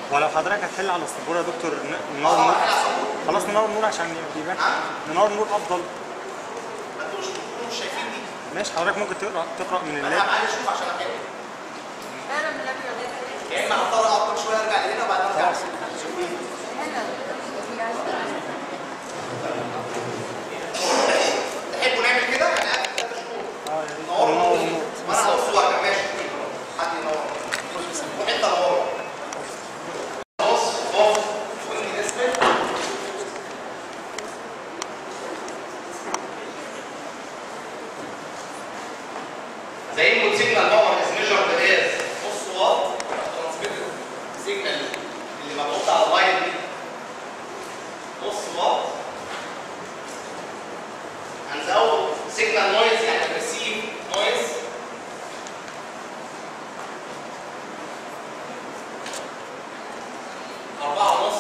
ولو حضرتك هتحل على السبوره يا دكتور ن- ننور النور خلاص ننور النور عشان يبان ننور النور افضل ما انتوا مش مش شايفين دي ماشي حضرتك ممكن تقرا تقرا من انا اللاب هبقى عايز اشوف عشان احل انا من الابيض يا اما هضطر اقعد كل شويه ارجع لهنا وبعدين ارجع خلاص. هنا تحبوا نعمل كده يعني قبل ثلاث شهور اه يا ريت نوروا ننور النور النور وانا هبص واحده ماشي حد ينور وانت نور بص بص وانت نسبه زي input signal power is measured as نص واط transmitted signal اللي مربوطه على اللاين دي نص واط هنزود signal noise يعني receive noise أربعة ونص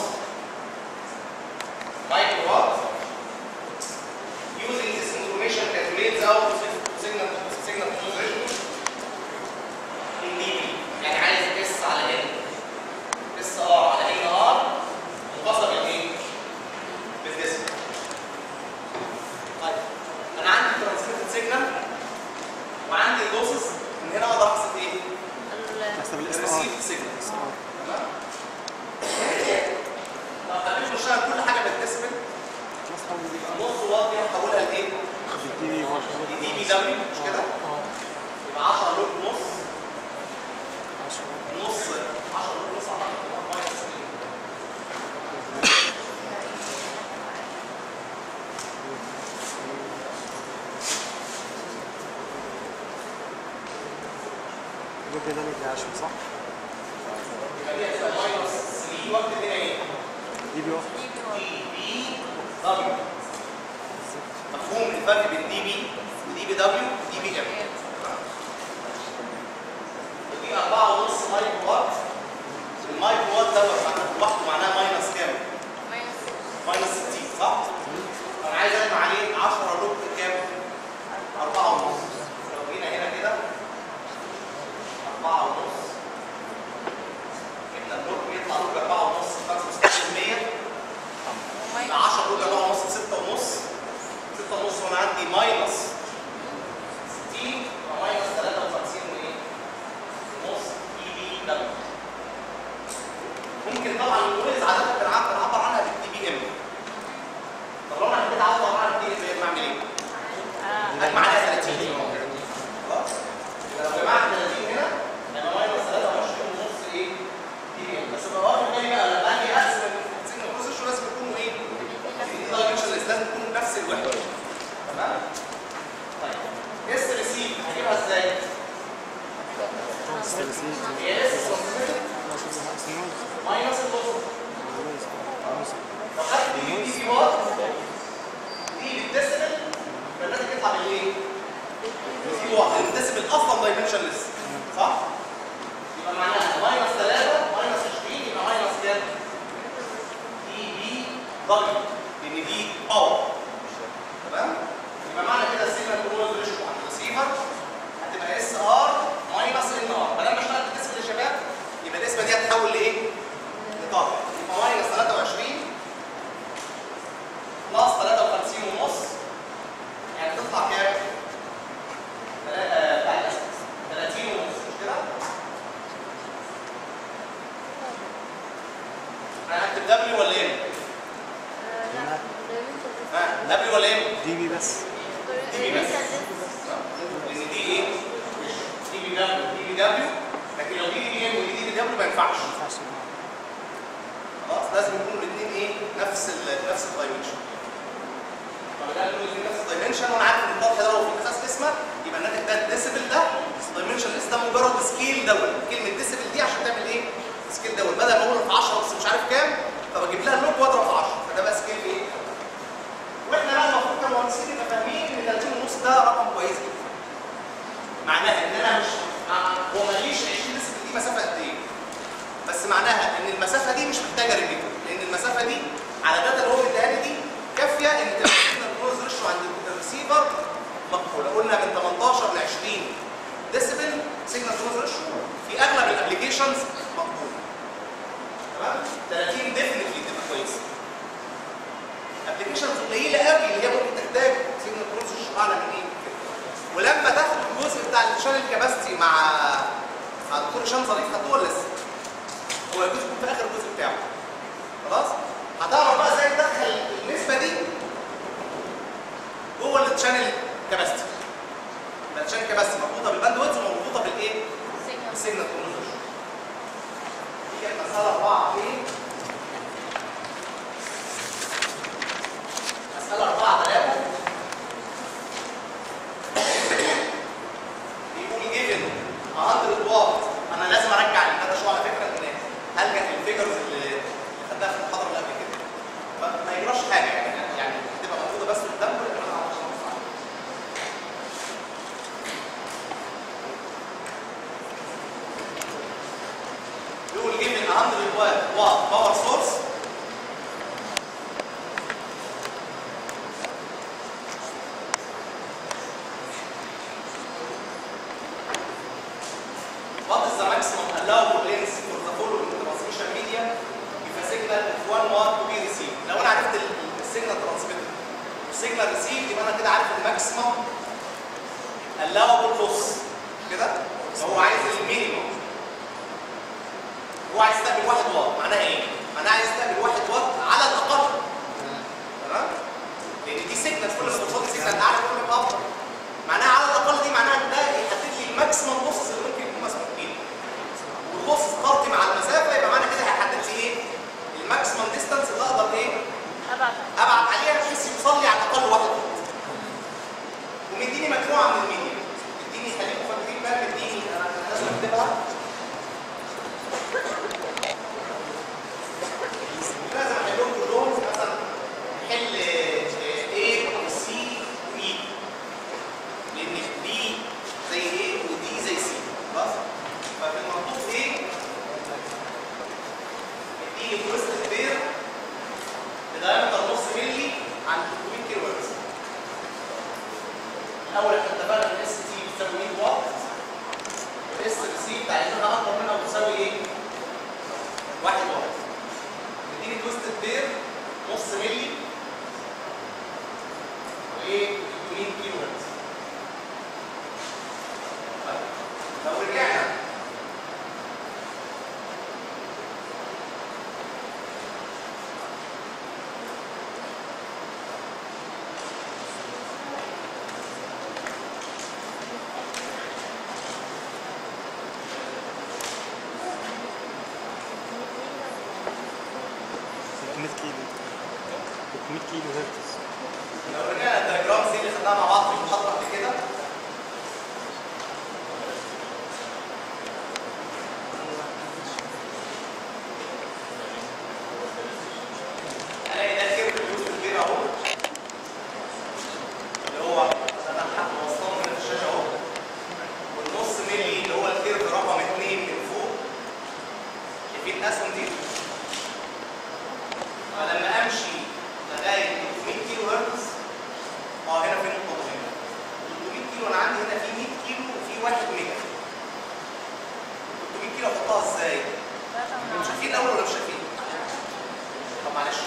مايكرو وات using this information calculates out signal signal to noise ratio in dB يعني عايز اس على ان اس ار على ان ار منتصف الايه؟ بالديسبل طيب انا عندي ترانسميتد سيجنال وعندي اللوسز من هنا اقدر احسب ايه؟ حسب الاس ار الريسيف سيجنال تمام؟ طب خلينا نشتغل كل حاجه بالديسبل خلاص حاول دي بقى نص واط دي هحولها لايه؟ بالدي بي برضه دي بي دبليو مش كده؟ اه يبقى 10 لوج نص 10 نص 10 لوج نص على ماينس اللوج ده اللي 10 صح؟ يبقى دي هتبقى ماينس 3 واكتب هنا ايه؟ دي بي واحد دي بي دبليو مفهوم الفرق بين دي بي ودي بي دبليو ودي بي ام ودي 4 ونص مايكرو وات المايكرو وات دوت معناه- لوحده معناه ماينس كام؟ ماينس 60 صح؟ انا عايز اجمع عليه 10 لوج كام؟ 4 ونص لو جينا هنا كده 4 ونص جبنا اللوج بيطلع لوج 4 ونص 65% يبقى 10 لوج 4 ونص 6 ونص 6 ونص وانا عندي ماينس 60 يبقى ماينس 53 وايه؟ ونص اي بي دبليو ممكن طبعا النويز عاده بنعبر بنعبر عنها بالدي بي ام طب لو انا حبيت اعبر عنها بالدي بي ام اعمل ايه؟ اجمع عليها 30 خلاص؟ يبقى لو جمعت 30 هنا يبقى ماينس 23 ونص ايه؟ دي بي ام بس ببقى واخد بالي بقى لما اجي اقسم السيجنال بروسيسور لازم يكونوا ايه؟ الدايمنشنز لازم يكونوا بنفس الوحده تمام؟ طيب اس ريسيف هجيبها ازاي؟ هي اس ترانسميتد ماينس اللوس لو خدت دي دي في وات دي بالديسيبل يبقى الناتج يطلع بالايه؟ في وات الديسيبل اصلا دايمنشنلس صح؟ يبقى معناها ماينس 3 ماينس 20 يبقى ماينس كام؟ دي بي دبليو لان دي باور تمام؟ يبقى معنى كده السيجنال تو نويز ريشيو عند الريسيفر هتبقى اس ار ماينس ان ار ما دام بشتغل بالديسيبل يا شباب يبقى النسبه دي هتتحول لايه؟ لطاقه يبقى ماينس 23 بلس 53 ونص يعني تطلع كام؟ تلا- آه، بتاع الأسد. 30 ونص مش كده؟ انا هكتب دبليو ولا ام؟ ها دبليو ولا ام؟ دي بي بس دي بي بس لان دي ايه؟ دي بي دبليو دي بي دبليو لكن لو دي دي بي ام ودي دي بي دبليو ما ينفعش ما ينفعش خلاص لازم يكونوا الاثنين ايه نفس ال نفس الدايمنشن طب ده يكونوا الاثنين نفس الدايمنشن وانا عارف ان الطرح ده لو في الاساس اسمه يبقى الناتج ده الديسيبل ده الدايمنشن اس ده مجرد سكيل دول كلمه ديسيبل دي عشان تعمل ايه سكيل دول بدل ما اقول في 10 بس مش عارف كام فبجيب لها اللوج واضرب في 10 فده بقى سكيل ايه واحنا بقى المفروض كمهندسين نبقى فاهمين ان 30 ونص ده رقم كويس جدا معناها ان انا مش هو ماليش 20 ديسيبل دي مسافه قد ايه بس معناها ان المسافه دي مش محتاجه ريبيتر لان المسافه دي على الداتا اللي هو مديها لي دي كافيه ان تبقى النويز ريشيو عند الريسيفر مقبوله قلنا من 18 ل 20 ديسيبل سيجنال نويز ريشيو في اغلب الابلكيشنز مقبول 30 ديفنتلي تبقى كويسه ابلكيشنز قليله قوي اللي هي ممكن تحتاج سيجنال بروسيس اعلى من ايه ولما تاخد الجزء بتاع الشانل كاباسيتي مع مع الدكتور هشام ظريف هتقول لسه هو يجوز يكون في اخر الجزء بتاعه خلاص هتعرف بقى ازاي تدخل النسبه دي جوه الشانل كاباسيتي يبقى الشانل كاباسيتي مربوطه بالباند ويدز ومربوطه بالايه؟ السيجنال كونفرجن دي كانت مساله 4 ايه؟ مساله 4 3 بيقول جيفن 100 واط انا لازم ارجع الداتا شو على فكره للناس هلجا للفيجرز اللي اللي خدناها في المحاضره اللي قبل كده ما- ما يجراش حاجه يعني يعني هتبقى موجوده بس قدام ولكن انا هعرفش أبص عليها. بيقول جيفن 100 واط واط باور سورس What is the maximum allowable length for the following transmission medium if a signal of 1 watt to be received؟ لو انا عرفت السيجنال ترانسميتر والسيجنال ريسيف يبقى انا كده عارف الماكسيمم allowable loss كده هو عايز المينيمم هو عايز يستقبل 1 واط معناها ايه؟ معناها عايز يستقبل 1 واط على الاقل تمام؟ لان دي سيجنال كل ما توصل لي سيجنال انت عارف كل ما يبقى افضل معناها على الاقل دي معناها ان ده يحدد لي الماكسيمم لوسز اللي ممكن يكون مسموح بيه واللوس طارتي مع المسافه يبقى معنى كده هيحدد لي ايه الماكسيمم ديستانس اللي اقدر ايه أبعد ابعد عليها بحيث يوصل لي على الاقل واحد واط ومديني مجموعه من الميديا مديني خليكم فاكرين بقى مديني انا أنا لازم اكتبها لازم احلهم كلهم مثلا نحل A وC وE لان دي زي ايه ودي زي سي خلاص ففي المنطوق ايه اديني تويست بير بدايمتر نص مللي عن 300 كيلو هرتز الاول احنا اتفقنا ان اس تي بتساوي 100 واط والاس سي بتاع انها اكبر منها بتساوي ايه 1 واط اديني تويست بير نص مللي وايه 300 كيلو هرتز طيب لو رجعنا كيلو 300 كيلو هرتز لو رجعنا الدياجرامز دي اللي خدناها مع بعض في المحاضره قبل كده هلاقي ده كيرف اليوز كبير اهو اللي هو انا حق وصلنا هنا في الشاشه اهو والنص ملي اللي هو الكيرف رقم 2 من فوق شايفين الاسهم دي؟ فلما امشي لغايه 300 كيلو هرتز اه هنا في نقطه مهمه 300 كيلو انا عندي هنا في 100 كيلو وفي 1 ميجا 300 كيلو احطها ازاي؟ شايفين الاول ولا مش شايفين؟ طب معلش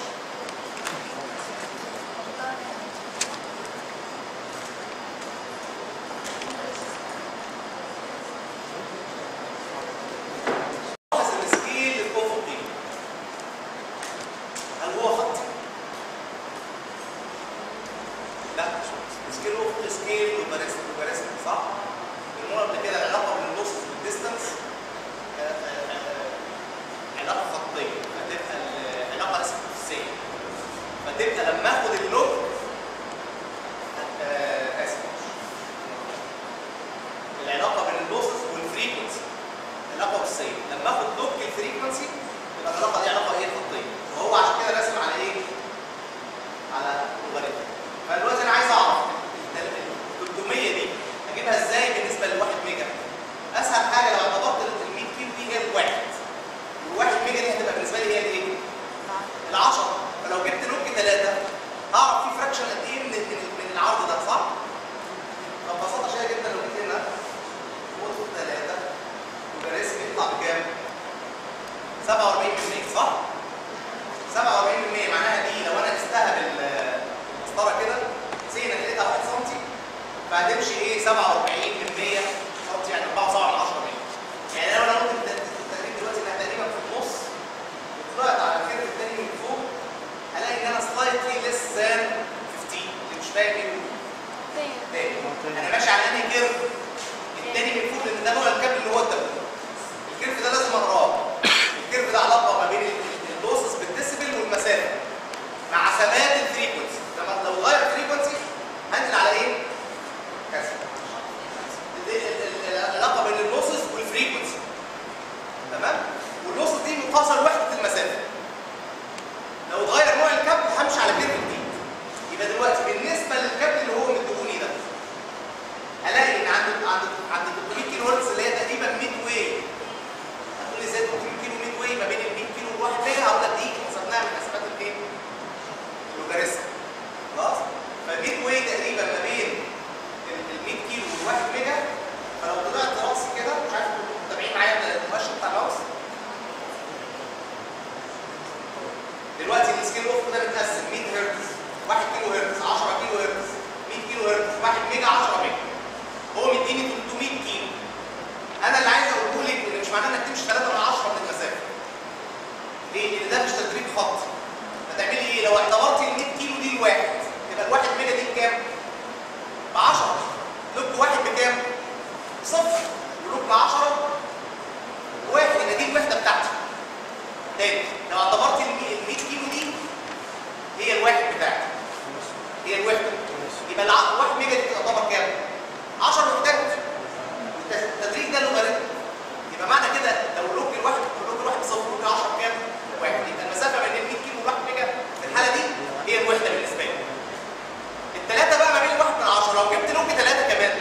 لاحظ السكيل الافقي هل هو خط؟ لا سكيل افقي سكيل لوغاريتم لوغاريتم صح؟ قلنا قبل كده العلاقه بين اللوسز والديستانس 47% صح؟ 47% معناها دي لو انا قستها بالمسطره كده سي انا لقيتها 1 سم فهتمشي ايه 47 سم يعني 4 من 10 يعني لو انا قلت الت- التدريب دلوقتي انها تقريبا في النص وطلعت على الكيرف التاني من فوق هلاقي ان انا سلايتلي ليس ذان 15 اللي مش فاهم ايه تاني انا ماشي على انهي كيرف التاني من فوق لان ده نوع الكابل اللي هو الدبل الكيرف ده لازم اقراه الكيرف ده علاقه ما بين ال- اللوسز بالديسيبل والمسافه مع ثبات الفريكونسي لما لو غير الفريكونسي هنزل على ايه؟ كذا ال- ال- ال- العلاقه بين اللوسز والفريكونسي تمام؟ واللوسز دي مقاسه لوحده المسافه لو اتغير نوع الكابل همشي على كيرف جديد يبقى دلوقتي بالنسبه للكابل اللي هو مديهوني ده الاقي ان عند عند عند 300 كيلو هرتز اللي هي تقريبا ميد واي هتقول لي ازاي 300 كيلو ميد واي ما بين ال 100 كيلو وال 1 ميجا هقول لك دي حسبناها من حسابات الايه؟ اللوجاريثم خلاص؟ فميد واي تقريبا ما بين ال 100 كيلو وال 1 ميجا فلو طلعت راسي كده مش عارف انتوا متابعين معايا المؤشر بتاع الماوس دلوقتي السكيل اوف ده متقسم 100 هرتز 1 كيلو هرتز 10 كيلو هرتز 100 كيلو هرتز 1 ميجا 10 ميجا هو مديني 300 كيلو انا اللي عايز اقوله لك ان مش معناه انك تمشي 3 من 10 من المسافه ليه؟ لان ده مش تدريب خطي هتعملي ايه؟ لو اعتبرتي ال 100 كيلو دي الواحد يبقى الواحد ميجا دي بكام؟ ب 10 لوب واحد بكام؟ صفر ولوب 10 واحد يبقى دي الوحده بتاعتي تاني لو اعتبرت ال 100 كيلو دي هي الواحد بتاعتي هي الوحده يبقى الع- 1 ميجا دي تعتبر كام؟ 10 وحدات الت- التدريج ده لوغاريتم يبقى معنى كده لو لوج الواحد لوج الواحد بصفر لوج 10 كام؟ واحد يبقى المسافه بين ال 100 كيلو و 1 ميجا في الحاله دي هي الوحده بالنسبه لي الثلاثه بقى ما بين الواحد من 10 لو جبت لوج ثلاثه كمان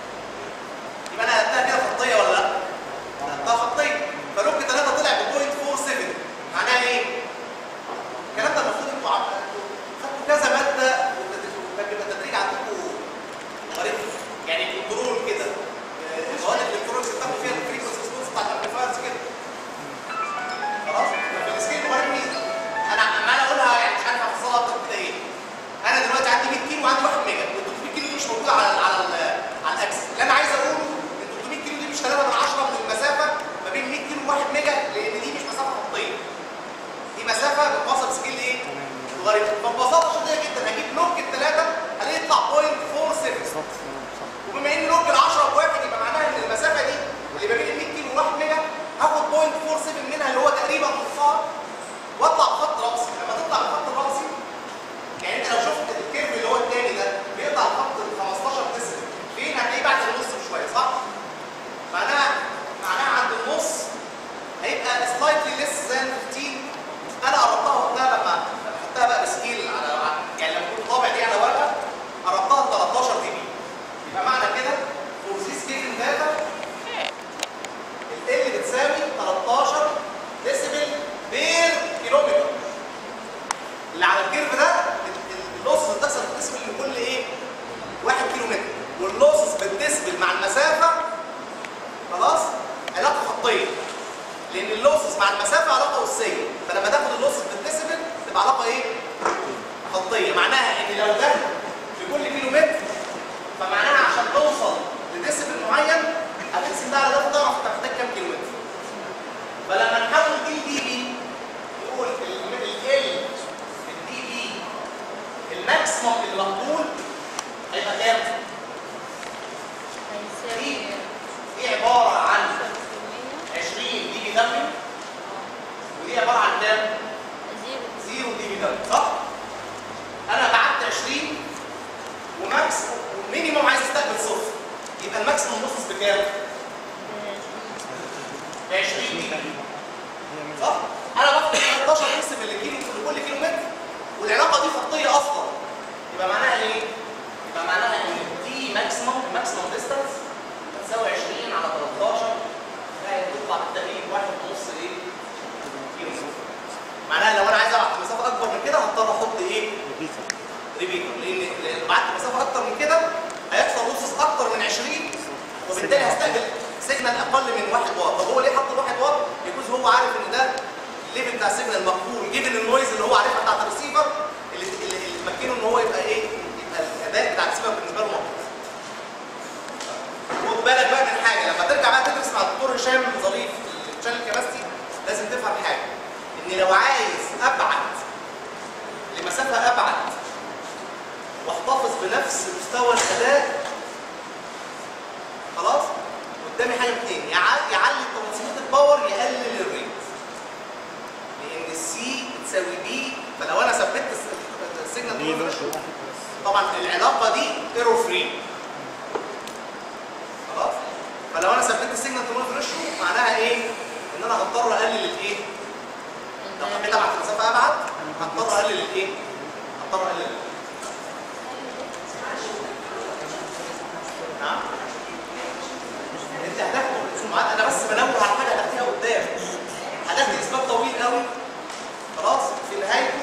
يبقى انا هديها كده خطيه ولا لا؟ هديها خطيه فلوج ثلاثه طلع ب 0.47 معناها ايه؟ الكلام ده المفروض انتوا عم- خدتوا كذا ماده والتدريج- بيبقى التدريج عندكم غريب يعني كنترول كده آه، المواد الالكترونكس بتاخدوا فيها الفريكونسي ريسبونس بتاع الامبليفايرز كده خلاص ففي السكيل مغربي انا عمال اقولها يعني مش عارف افصلها اكتر من كده ايه انا دلوقتي عندي 100 كيلو وعندي 1 ميجا وال 300 كيلو دي مش موجوده على ال على ال على الاكس اللي انا عايز اقوله ان 300 كيلو دي مش 3 من 10 من المسافه ما بين 100 كيلو و1 ميجا لان دي مش مسافه خطيه دي مسافه بتوصل بسكيل ايه؟ صغير فببساطه شديده جدا هجيب لوك الثلاثه هلاقي يطلع 0.47 بالظبط صح وبما ان لوج ال 10 بواحد يبقى معناها ان المسافه دي اللي ما بين ال 100 كيلو و 1 ميجا هاخد 0.47 منها اللي هو تقريبا نصها واطلع بخط راسي لما تطلع بخط راسي يعني انت لو شفت الكيرف اللي هو الثاني ده بيقطع الخط ال 15 ديسبل فين هتلاقيه بعد النص بشويه صح؟ معناها معناها عند النص هيبقى سلايتلي ليس ذان 15 انا قربتها وقتها لما لما خدتها بقى بسكيل على يعني لما كنت طابع دي على ورقه قربتها ل 13 دي بي يبقى معنى كده فور ذيس جيفن داتا ال L بتساوي 13 ديسيبل بير كيلومتر اللي على الكيرف ده اللوسز بتحصل بالديسبل لكل ايه؟ 1 كيلو متر واللوسز بالديسبل مع المسافه خلاص علاقه خطيه لان اللوسز مع المسافه علاقه اسيه فلما تاخد اللوسز بالديسبل تبقى علاقه ايه؟ خطيه معناها ان لو ده في كل كيلو متر فمعناها عشان توصل لديسبل معين هتقسم ده على ده فتعرف انت محتاج كام كيلو متر فلما نحول دي لدي بي نقول ال ال الدي بي الماكسيموم اللي مقبول هيبقى كام؟ دي دي عباره عن 20 دي بي دبليو ودي عباره عن كام؟ زيرو دي بي دبليو صح؟ انا بعت 20 وماكس ومينيموم عايز استقبل صفر يبقى الماكسيموم نص بكام؟ ب 20 دي بي صح؟ انا باخد 13 نصف لكيلو لكل كيلو متر والعلاقه دي خطيه اصلا يبقى معناها ايه؟ يبقى معناها ان دي ماكسيموم ماكسيموم ديستانس هتساوي 20 على 13 لا تطلع بالتقريب واحد ونص ايه؟ كيلو متر معناها لو انا عايز ابعت مسافه اكبر من كده هضطر احط ايه؟ ريبيتر ريبيتر لان لأن لو بعت مسافه اكتر من كده هيحصل لوسز اكتر من 20 وبالتالي هستقبل سيجنال اقل من 1 واط طب هو ليه حط 1 واط؟ يجوز هو عارف ان ده الليفل بتاع السيجنال مقبول جيفن النويز اللي هو عارفها بتاعت الريسيفر اللي اللي اللي تمكنه ان هو يبقى ايه يبقى الاداء بتاع الريسيفر بالنسبه له مقبول خد بالك بقى من حاجه لما ترجع بقى تدرس مع الدكتور هشام ظريف في الشانل كاباستي لازم تفهم حاجه ان لو عايز ابعد لمسافه ابعد واحتفظ بنفس مستوى الاداء خلاص قدامي حاجه من اتنين يع- يعلي ترانسميت الباور يقلل الريت لان السي تساوي بي فلو انا ثبت الس- السيجنال دي تو لوش ريشيو، واحد بس طبعا العلاقه دي ايرور فري خلاص فلو انا ثبت السيجنال تو نويز ريشيو معناها ايه ان انا هضطر اقلل الايه لو حبيت ابعت مسافه ابعد هضطر اقلل الايه هضطر اقلل ال- نعم انت هتاخد الرسومات انا بس بنوه على حاجه هتاخديها قدام هتاخدي اثبات طويل قوي خلاص في نهايته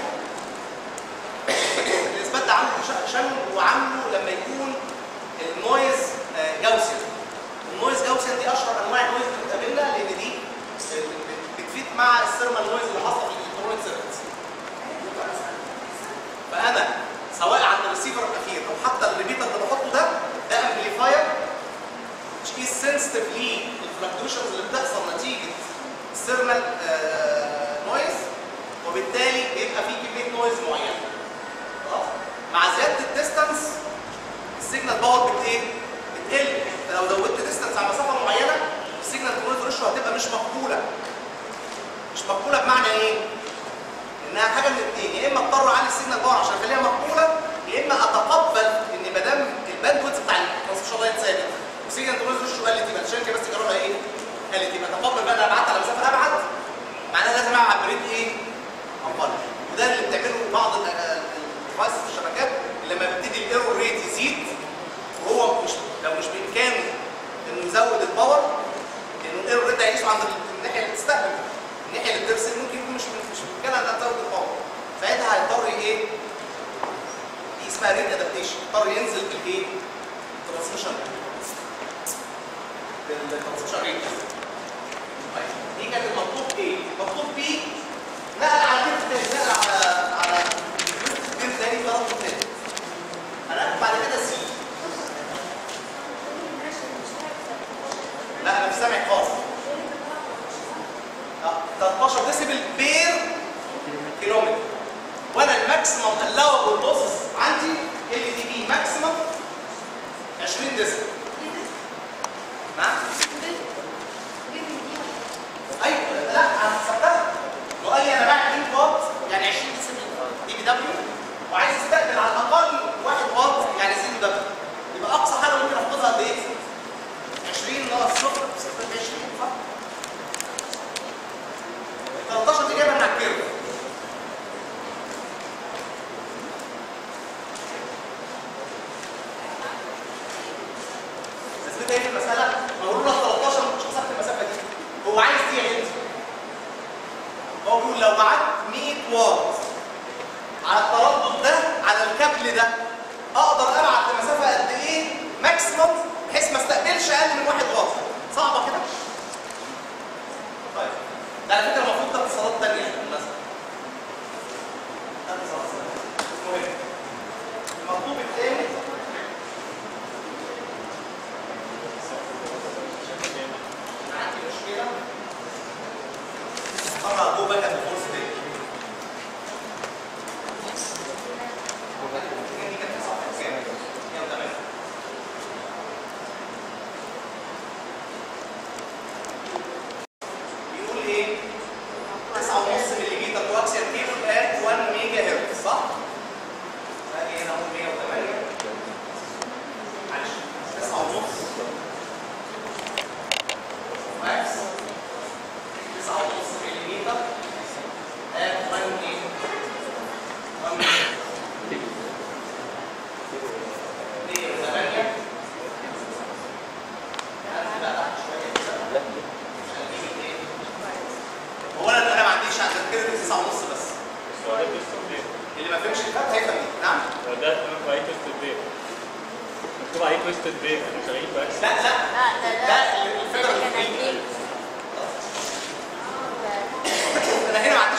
الاثبات ده عامله ش- شنو وعامله لما يكون النويز آه، جاوسيان النويز جاوسيان دي اشهر انواع النويز اللي بتقابلنا لان دي آه، بت- بتفيد مع الثيرمال نويز اللي حاصله في الالكترونيك سيركتس فانا سواء عند الريسيفر الاخير او حتى الريبيتر اللي بحطه ده ده امبليفاير which is sensitive للفلكتويشنز اللي بتحصل نتيجه الثيرمال نويز وبالتالي بيبقى في كميه نويز معينه خلاص مع زياده الديستانس السيجنال باور بت ايه؟ بتقل انت لو زودت ديستانس على مسافه معينه السيجنال نويز ريشيو هتبقى مش مقبوله مش مقبوله بمعنى ايه؟ انها حاجه من الاثنين يا اما اضطر اعلي السيجنال باور عشان اخليها مقبوله يا اما اتقبل ان ما دام الباندويث بتاع الترانسميشن لاين ثابت والسيجنال نويز ريشيو قلت يبقى الشركه بس قرارها ايه؟ قالت يبقى اتقبل بقى انا ابعت على مسافه ابعد معناها لازم العب بريد ايه؟ اقل وده اللي بتعمله بعض الديفايس في الشبكات اللي لما بيبتدي الايرور ريت يزيد وهو مش لو مش بامكانه انه يزود الباور لانه الايرور ريت هيقيسه عند الناحيه اللي بتستقبل الناحيه اللي بترسل ممكن يكون مش مش بامكانها انها تزود الباور ساعتها هيضطر ايه؟ دي اسمها ريت ادابتيشن يضطر ينزل بالايه؟ ترانسميشن بالترانسميشن ريت طيب دي كانت المطلوب ايه؟ المطلوب بي نقل على كيف تاني نقل على على كيف تاني طرف تاني هناخد بعد كده سي لا انا مش سامع خالص آه، 13 ديسيبل بير كيلومتر وانا الماكسيمم الاوبل لوسز عندي ال دي بي ماكسيمم 20 ديسيبل نعم ايوه لا انا حسبتها وقال لي انا باعت 100 واط يعني 20 ديسيبل دي بي دبليو وعايز استقبل على الاقل 1 واط يعني زي دبليو يبقى اقصى حاجه ممكن احفظها قد ايه؟ 20 ناقص صفر صفر 20 صح؟ 13 دي جايبها من على الكيرف تثبيت ايه في المساله؟ مقول له 13 مش حسبت المسافه دي هو عايز دي يا بنتي هو بيقول لو بعت 100 واط على التردد ده على الكابل ده اقدر ابعت لمسافه قد ايه ماكسيموم بحيث ما استقبلش اقل من 1 واط صعبه كده طيب ده على فكره المفروض ده اتصالات ثانيه بالمناسبه ده اتصالات ثانيه مهم المطلوب الثاني أنا عندي مشكله مرة جو باك اند فورس تاني دي كانت صفحة كام؟ 108 بيقول ايه؟ 9.5 ملم كواكسيال كيبل ات 1 ميجا هرتز صح؟ ادي هنا اهو 108 معلش 9.5 ماكس 9.5 ملم ات 1 ميجا 1 ميجا 108 يعني بقى تحت شويه كده عشان نجيب الايه؟ هو انا انا ما عنديش عند الكيرف 9 ونص بس هو ده توست البيت اللي ما فهمش الفرق هيفهم دي نعم هو ده مكتوب عليه توست البيت مكتوب عليه توست البيت احنا شغالين في اكس لا لا لا ده لا ده الفكره ده اللي كان فيه عندي انا هنا ما عنديش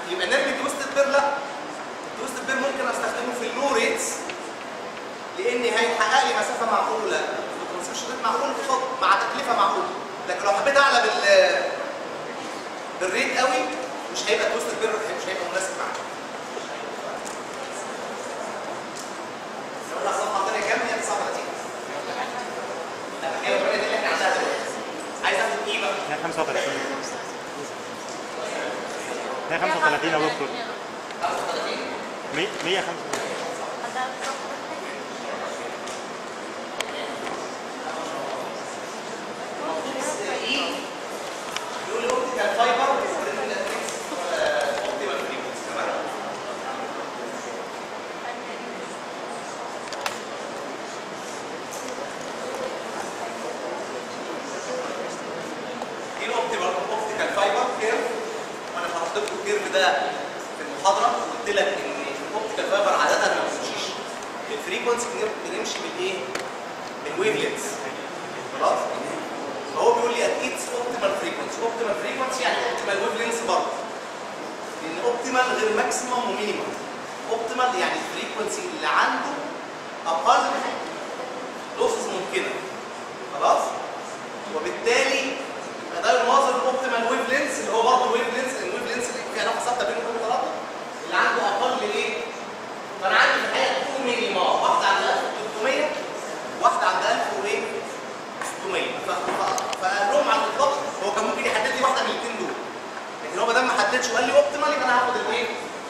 يبقى نرمي تويستد بير لا التويستد بير ممكن استخدمه في اللو ريتس لان هيحقق لي مسافه معقوله الترانسميشن ريت معقول قصاد مع تكلفه معقوله لكن لو حبيت اعلى بال بالريت قوي مش هيبقى تويستد بير مش هيبقى مناسب معاك نقول الصفحه الثانيه كام هي 39 لا هي الروايه دي اللي احنا عندها دلوقتي عايز اخد ايه بقى؟ هي 35 هي 35 يا دكتور 35 100 135 يقول لي اوبتيكال فايبر اوبتيمال فريكونسي تمام دي الاوبتيمال اوبتيكال فايبر كيرف وانا شرحت لكم الكيرف ده في المحاضره وقلت لك ان الاوبتيكال فايبر عاده ما بتمشيش بالفريكونسي بنمشي بالايه؟ بالويف لينز خلاص؟ فهو بيقول لي at its optimal frequency optimal frequency يعني optimal wavelength برضه لان optimal غير maximum ومينيمم optimal يعني الفريكونسي اللي عنده اقل لوسز ممكنه خلاص وبالتالي يبقى ده يناظر الاوبتيمال ويف لينس اللي هو برضه الويف لينس الويف لينس اللي في علاقه ثابته بينهم كل ثلاثه اللي عنده اقل ايه؟ فانا عندي في الحقيقه تو مينيما واحده عند 1300 واحده عند 1000 وايه؟ 600 ف- ف- فقال لهم على الاطلاق هو كان ممكن يحدد لي واحده من الاثنين دول لكن هو ما دام ما حددش وقال لي اوبتيمال يبقى انا هاخد الايه؟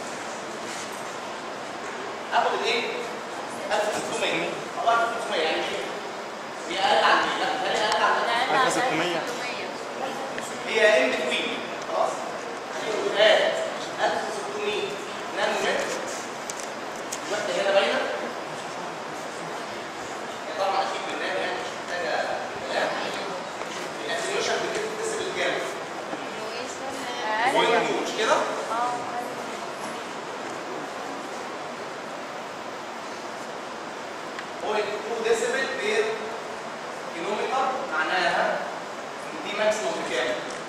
هاخد الايه؟ 1600 او 1600 يعني ايه؟ هي اقل عن دي لا هي اقل عن دي 1600 هي ان بتوين خلاص؟ هي 1600 نانو متر الوحده هنا باينه هي طبعا اكيد بالنانو يعني مش محتاجه كلام الاتنيوشن بتكتسب الجامد بوينت مش كده؟ بوينت 2 ديسيبل بير كيلومتر معناها ان دي ماكسيموم بكام؟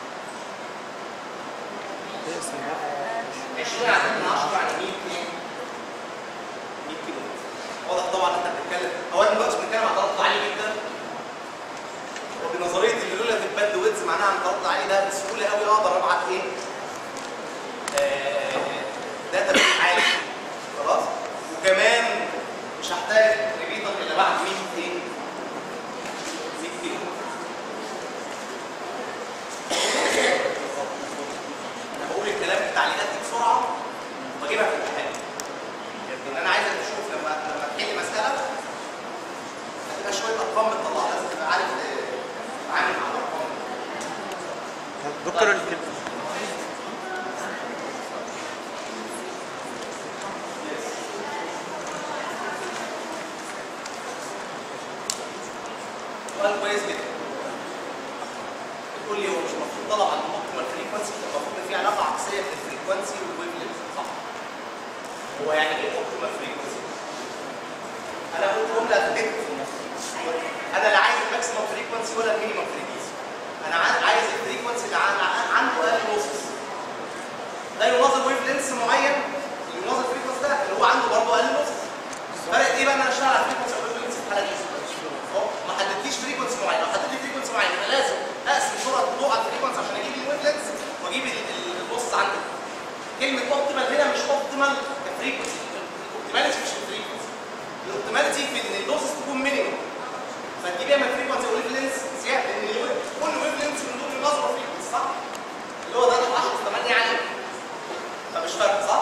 20 على 10 على 100 ايه؟ 100 كيلو واضح طبعا ان احنا بنتكلم اولا دلوقتي بنتكلم عن تردد عالي جدا وبنظريه الريلاتيف باند ويدز معناها ان التردد العالي ده بسهوله قوي اقدر ابعت ايه؟ آه، داتا بيت عالي خلاص؟ وكمان مش هحتاج ريبيتر الا بعد 100 ايه؟ 100 كيلو انا بقول الكلام التعليقات دي بسرعه وبجيبها في الامتحان لان انا عايزك تشوف لما لما تحل مساله هتبقى شويه ارقام بتطلع لازم تبقى عارف آه، تتعامل مع الارقام دكتور الك- سؤال كويس جدا بتقول لي هو مش المفروض طلب عن الاوبتيمال فريكونسي المفروض ان في علاقه عكسيه بين الفريكونسي والويف لينث صح هو يعني ايه اوبتيمال فريكونسي؟ انا قلت جمله هتكتب في النص انا لا عايز الماكسيمم فريكونسي ولا المينيمم فريكونسي انا عايز عايز الفريكونسي اللي عن- عنده اقل لوسز ده يناظر ويف لينث معين اللي يناظر فريكونسي ده اللي هو عنده برضه اقل لوسز فرق ايه بقى ان انا اشتغل على فريكونسي او ويف لينث في الحاله دي؟ أهو، ما حددتليش فريكونسي معين لو حددت لي فريكونسي معين يبقى لازم اقسم سرعه الضوء على الفريكونسي عشان اجيب الويف لينث واجيب ال- ال- اللوسز عندي كلمه اوبتيمال هنا مش اوبتيمال كفريكونسي الاوبتيماليتي مش الفريكونسي الاوبتيماليتي في ان اللوسز تكون مينيمم فتجيبيها من فريكونسي ويف لينث زياده لان الويف- كل ويف لينث من دول ينظر فريكونسي صح؟ اللي هو ده 10 في 8 يعني فمش فارق صح؟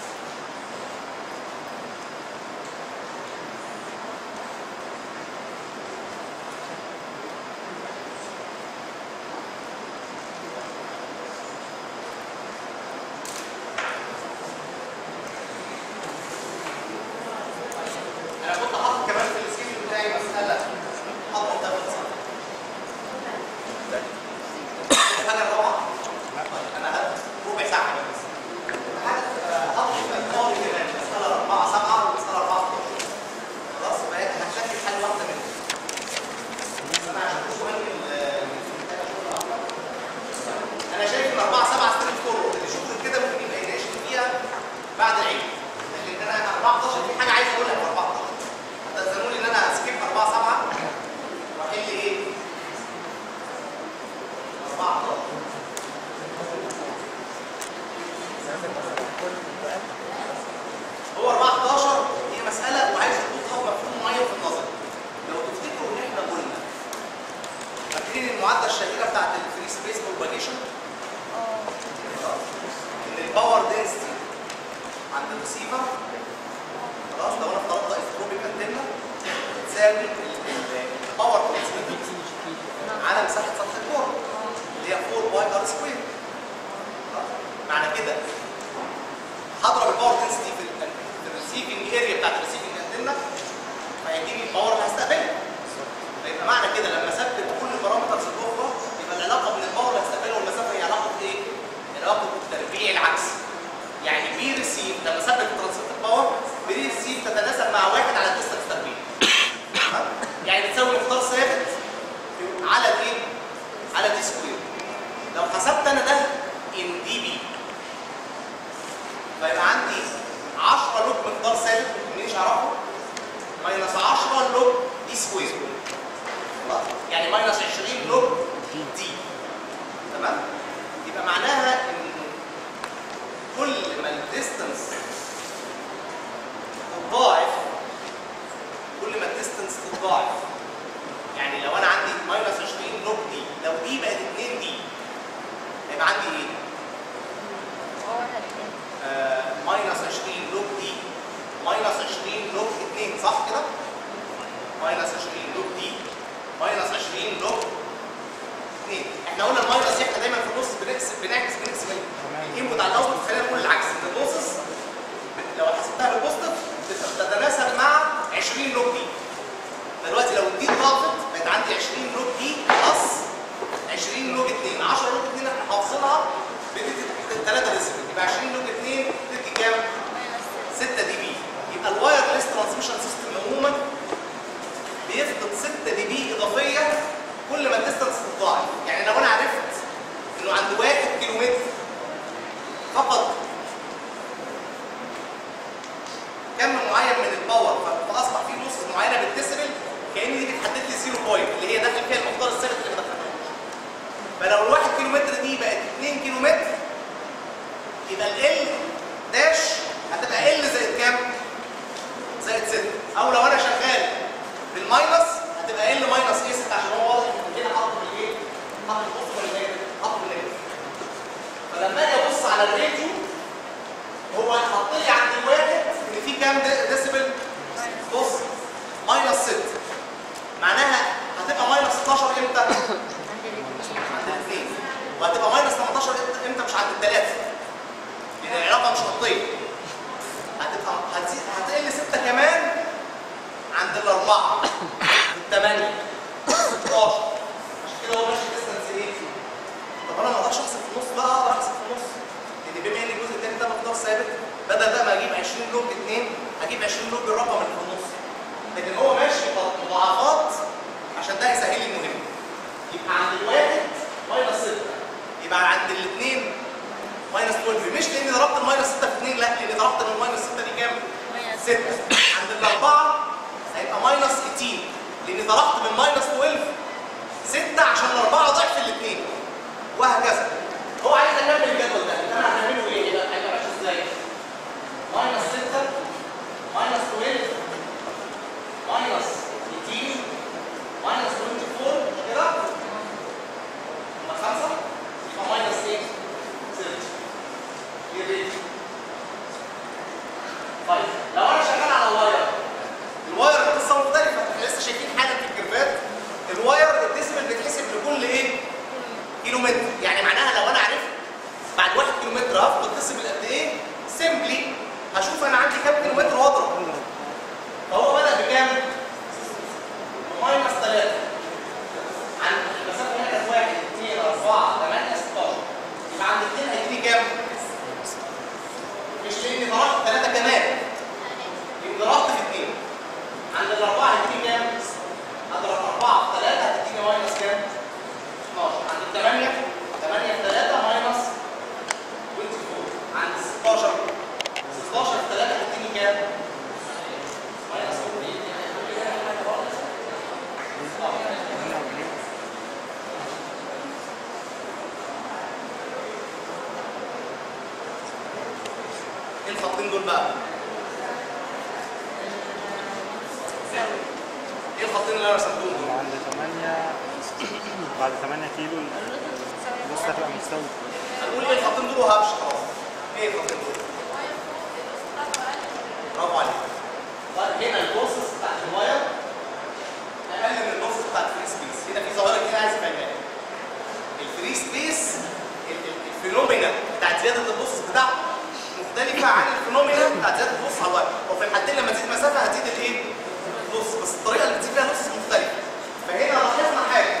انا كنت حاطط كمان في السكيل بتاعي مساله حاطط ده في الصف. الحاجه الرابعه طيب انا هات ربع ساعه حاجه عايز اقولها في 14 هتأذنوا لي ان انا اسكيب 4 7 واحل ايه 14 هو 14 هي مسألة وعايز تحطها بمفهوم معين في النظر. لو تفتكروا ان احنا قلنا فاكرين المعادلة الشهيرة بتاعت الفري سبيس بروباجيشن؟ ان الباور دنسيتي عند الريسيفر خلاص لو انا افترضت ايزوتروبيك انتنا تساوي الباور ترانسميتد على مساحة سطح الكورة اللي هي 4 باي ار سكوير. معنى كده هضرب الباور دنسيتي في ال- في الريسيفنج اريا بتاعت الريسيفنج انتنا فيجيني الباور اللي هستقبلها فيبقى معنى كده لما اثبت كل البارامترز الاخرى يبقى العلاقه بين الباور اللي هستقبله والمسافه هي علاقه ايه؟ علاقه التربيع العكسي يعني بي ريسيف لما اثبت ترانسفير باور بي ريسيف تتناسب مع واحد على الديستنس تربيع تمام؟ يعني بتساوي مقدار ثابت على الايه؟ على دي سكوير لو حسبت انا ده ان دي بي فيبقى عندي 10 لوج مقدار ثابت مش اعرفه ماينس 10 لوج دي سكوير خلاص؟ يعني ماينس 20 لوج دي تمام يبقى معناها ان كل ما الديستنس تتضاعف كل ما الديستنس تتضاعف يعني لو انا عندي ماينس 20 لوج دي لو دي بقت 2 دي هيبقى عندي ايه؟ آه، ماينس 20 لوج دي ماينس 20 لوج 2 صح كده؟ ماينس 20 لوج دي ماينس 20 لوج 2 احنا قلنا الماينس دي احنا دايما في النص بنعكس بنعكس بنعكس الانبوت على الاوتبوت خلينا نقول العكس ان البروسيس لو حسبتها بالبوزيتيف تتناسب مع 20 لوج دي دلوقتي لو الدي ضغطت بقت عندي 20 لوج دي بلس 20 لوج 2 10 لوج 2 احنا حافظينها بتدي 3 ديسيبل يبقى 20 لوج 2 تدي كام؟ 6 دي بي يبقى الوايرلس ترانسميشن سيستم عموما بيفقد 6 دي بي اضافيه كل ما الديستنس تتضاعف يعني لو انا عرفت انه عند 1 كيلو متر فقد كم معين من الباور ف- فاصبح في نص معينه بالديسيبل كان دي بتحدد لي زيرو بوينت اللي هي داخل فيها المقدار الثابت اللي ما دخلناهوش فلو الواحد كيلو متر دي بقت 2 كيلو متر يبقى ال داش هتبقى ال زائد كام؟ زائد 6 او لو انا شغال بالماينس هتبقى ال ماينس ايه 6 عشان هو واضح ان هنا حاطط الايه؟ حاطط البوست بالنيجاتيف حاطط بالنيجاتيف فلما اجي ابص على الراديو هو هيحط لي عند الواحد ان في كام دي- ديسيبل؟ بص ماينس 6 معناها هتبقى ماينس 16 امتى؟ عند الاثنين وهتبقى ماينس 18 امتى امتى مش عند الثلاثه لان العلاقه مش خطيه هتبقى هتزيد هتقل 6 كمان عند الاربعه الثمانيه 16 عشان كده هو ماشي ديستنس ايه؟ طب انا ما اقدرش احسب في النص بقى اقدر احسب في النص لان بما ان الجزء الثاني ده مقدار ثابت بدل بقى ما اجيب 20 لوج 2 هجيب 20 لوج الرقم اللي في النص لكن هو ماشي مضاعفات عشان ده يسهل لي المهمه يبقى عند الواحد ماينس 6 يبقى عند الاثنين ماينس 12 مش لاني ضربت الماينس 6 في 2 لا لاني ضربت من الماينس 6 دي كام؟ 6 عند الاربعه هيبقى ماينس 18 لاني ضربت من ماينس 12 6 عشان الاربعه ضعف الاثنين وهكذا هو عايز اكمل الجدول ده انا هعمله ايه؟ هيبقى هيبقى ماشي ازاي؟ ماينس 6 ماينس 12 ماينس 18 ماينس 24 مش كده؟ هما خمسة يبقى ماينس ايه؟ 6 دي الريت طيب لو انا شغال على واير الواير القصه مختلفه احنا لسه شايفين حاجه في الكيرفات الواير الديسيبل بيتحسب لكل ايه؟ كيلو متر يعني معناها لو انا عرفت بعد 1 كيلو متر هفقد ديسيبل قد ايه؟ سيمبلي هشوف انا عندي كام كيلو متر واضرب فهو بدا بكام؟ بماينس 3 عند المسافه هنا كانت 1 2 4 8 16 يبقى عند 2 هيديني كام؟ مش لاني ضربت 3 كمان لاني ضربت في 2 عند الاربعه هيديني كام؟ اضرب 4 في 3 هتديني ماينس كام؟ 12 عند الثمانية 8 ايه الخطين دول بقى؟ ايه الخطين اللي انا رسمتهم دول؟ عند 8 بعد 8 كيلو لسه هتبقى مستوي هنقول ايه الخطين دول وهمشي خلاص ايه الخطين دول؟ برافو عليك طيب هنا البروسس بتاعت الواير اقل من البروسس بتاعت الفري سبيس هنا في ظاهره كده عايز افهمها لك. الفري سبيس ال- ال- الفينومينا بتاعت زياده البروسس بتاعته مختلفه عن الفينومينا بتاعت زياده البروسس على الواير وفي الحالتين لما تزيد مسافه هتزيد الايه؟ البروسس بس الطريقه اللي بتزيد فيها البروسس مختلفه فهنا لاحظنا حاجه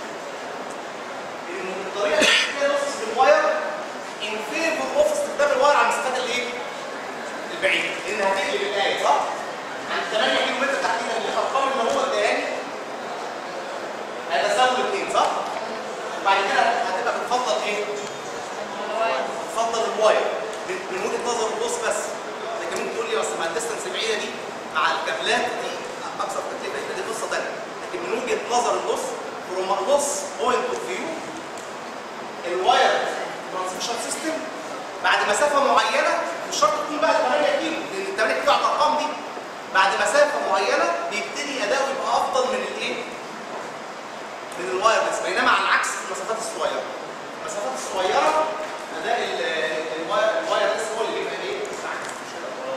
ان الطريقه اللي بتزيد فيها البروسس في الواير ان فيفور اوف استخدام الواير على المسافات الايه؟ البعيده لان هتقلب الايه صح؟ عند 8 كيلو متر تحديدا الارقام اللي هو اداني هيتساووا الاثنين صح؟ وبعد كده هتبقى بتفضل ايه؟ بتفضل الواير من من وجهه نظر البوس بس لكن ممكن تقول لي بس مع الديستنس البعيده دي مع الكابلات دي اكثر تكلفه يبقى دي قصه ثانيه لكن من وجهه نظر البوس فروم لوس بوينت اوف فيو الواير ترانسميشن سيستم بعد مسافه معينه مش شرط تكون بقى 8 كيلو لان ال 8 كيلو على الارقام دي بعد مسافه معينه بيبتدي اداؤه يبقى افضل من الايه؟ من الوايرلس بينما على العكس في المسافات الصغيره المسافات الصغيره اداء ال- الواير- الوايرلس هو اللي بيبقى ايه؟ العكس مش كده؟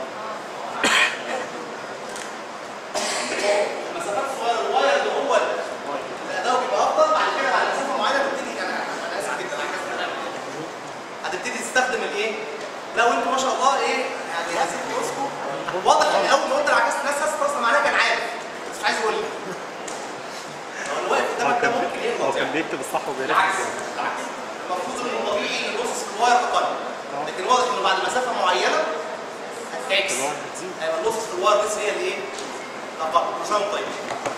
المسافات الصغيره الواير اللي هو اللي اداؤه بيبقى افضل بعد كده بعد مسافه معينه بتبتدي انا انا اسف جدا على كده هتبتدي تستخدم الايه؟ لو انتوا ما شاء الله ايه يعني هسيب فلوسكم واضح ان اول ما قلت العكاس الناس اصلا معناها كان عارف بس مش عايز يقول لي هو اللي واقف هو قدامك ده كان ممكن هو يغلط كان يعني بيكتب الصح وبيركز بالعكس يعني بالعكس المفروض ان الطبيعي ان البروسس في الواير اقل لكن واضح انه بعد مسافه معينه هتتعكس الواير هتزيد. هيبقى البروسس في الواير بس هي اللي ايه؟ اقل كل سنه وانتم طيبين